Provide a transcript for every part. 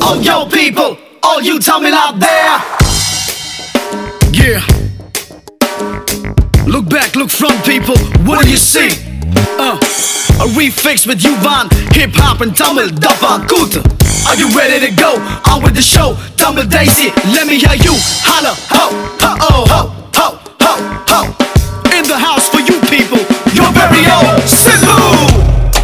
Oh, yo, people, all you Tamil out there. Yeah. Look back, look front, people. What do you see? Uh, a refix with Yuvan, hip hop and Tamil, Dafa, Kuta. Are you ready to go? On with the show, Tamil Daisy. Let me hear you holla, ho, ho, oh, ho, ho, ho, ho. In the house for you people, your very own Sidhu.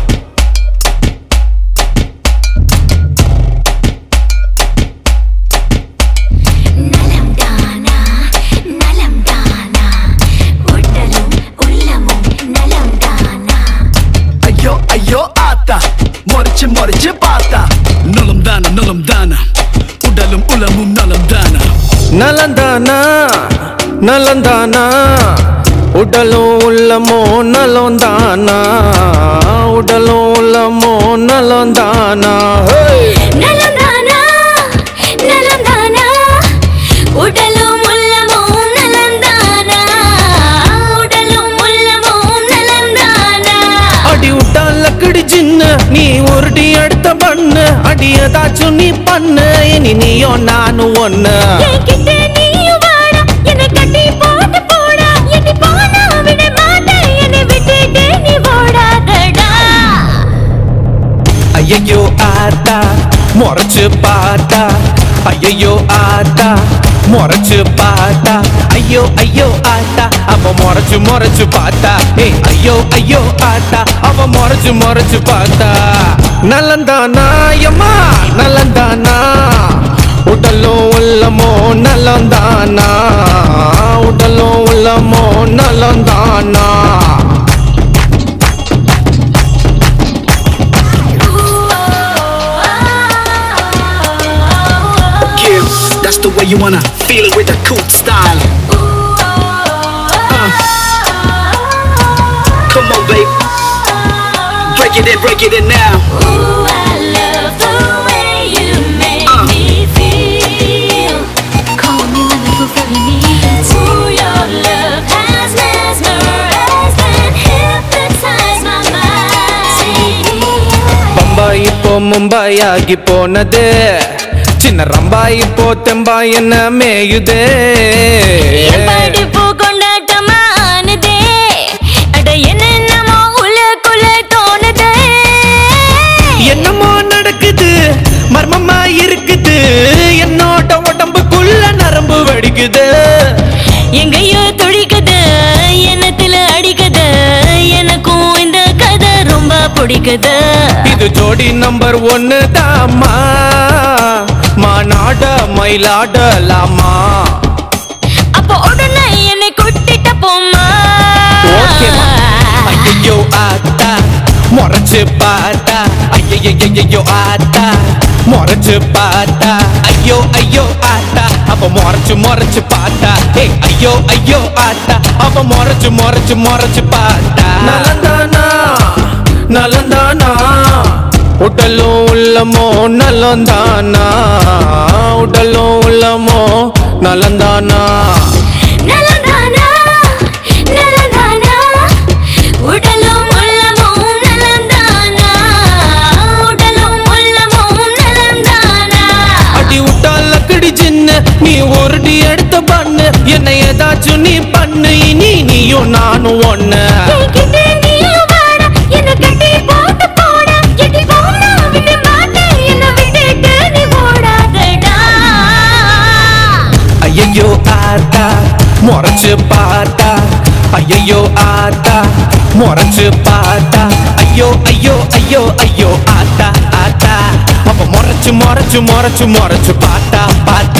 நலம் தானா நலம் தானா உடலும் உள்ளமும் நலம் தானா ஐயோ ஐயோ ஆத்தா மொரிச்சு மொரிச்சு பார்த்தா நலம் தான நலம் தான உடலும் உலமும் நலம் தான நலந்தானா நலந்தானா உடலும் உள்ளமோ நலந்தானா உடலும் உள்ளமோ நலந்தானா நலம் தானா நலம் தானா உடலும் உள்ளமும் நலம் தானா உடலும் உள்ளமும் நலம் தானா அடி விட்டால கிடிச்சின்னு நீ உருடி எடுத்த பண்ணு அடி ஏதாச்சும் நீ பண்ணு இனி நீயும் நானும் ஒண்ணு என்கிட்ட நீயும் வாடா, என்னை கட்டி போட்டு போடா. எட்டி போனா விட மாட்டேன், என்னை விட்டுட்டு நீ ஓடாதடா. ஐயையோ ஆத்தா முறைச்சு பார்த்தா ஐயையோ ஆத்தா முறைச்சு பார்த்தா ஐயோ ஐயோ ஆத்தா அவ முறைச்சு முறைச்சு பார்த்தா ஏ ஐயோ ஐயோ ஆத்தா அவ முறைச்சு முறைச்சு பார்த்தா நலந்தானா எம்மா நலந்தானா உடலும் உள்ளமோ நலந்தானா உடலும் உள்ளமோ நலந்தானா Yeah, that's the way you wanna feel it with a cool style. Come on, babe. Break it in, break it in now. Ooh, I love the way you make Uh. me feel. Call me when the fulfilling needs. Ooh, your love has mesmerized and hypnotized my mind. Bombay இப்போ மும்பாய் ஆகி போனது சின்ன ரம்பாய் இப்போ தெம்பாய் என்ன மேயுதே என் படிப்பு கொண்டாட்டமானதே. அட என்னென்னமோ உள்ளுக்குள்ள தோணுதே. என்னமோ நடக்குது மர்மமா இருக்குது என்னோட உடம்புக்குள்ள நரம்பு வெடிக்குது எங்கேயோ துடிக்குது, எண்ணத்துல அடிக்குது. எனக்கும் இந்த கதை ரொம்ப பிடிக்குது இது ஜோடி நம்பர் ஒன்னு தாமா மாநாட மயிலாடலாமா அப்போ உடனே என்னை கூட்டிட்டு போமா ஓகேம்மா. ஐயையோ ஆத்தா முறைச்சு பார்த்தா ஐயையோ ஆத்தா முறைச்சு பார்த்தா ஐயோ ஐயோ ஆத்தா அவ முறைச்சு முறைச்சு பார்த்தா ஏய் ஐயோ ஐயோ ஆத்தா அவ முறைச்சு முறைச்சு முறைச்சு பார்த்தா நலந்தானா நலந்தானா உடலும் உள்ளமோ நலந்தானா உடலும் உள்ளமோ நலந்தானா நலந்தானா நலந்தானா உடலும் உள்ளமும் நலந்தானா உடலும் உள்ளமும் நலந்தானா அடி விட்டால கிடிச்சின்னு நீ ஒருடி எடுத்த பண்ணு என்னை ஏதாச்சும் நீ பண்ணு இனி நீயும் நானும் ஒண்ணு என்கிட்ட நீயும் வாடா, என்னை கட்டி போட்டு போடா. எட்டி போனா விட மாட்டேன், என்னை விட்டுட்டு நீ ஓடாதடா. ஐயையோ ஆத்தா முறைச்சு பார்த்தா ஐயையோ ஆத்தா முறைச்சு பார்த்தா ஐயோ ஐயோ ஐயோ ஐயோ ஆத்தா ஆத்தா அவ முறைச்சு முறைச்சு முறைச்சு முறைச்சு பார்த்தா பார்த்தா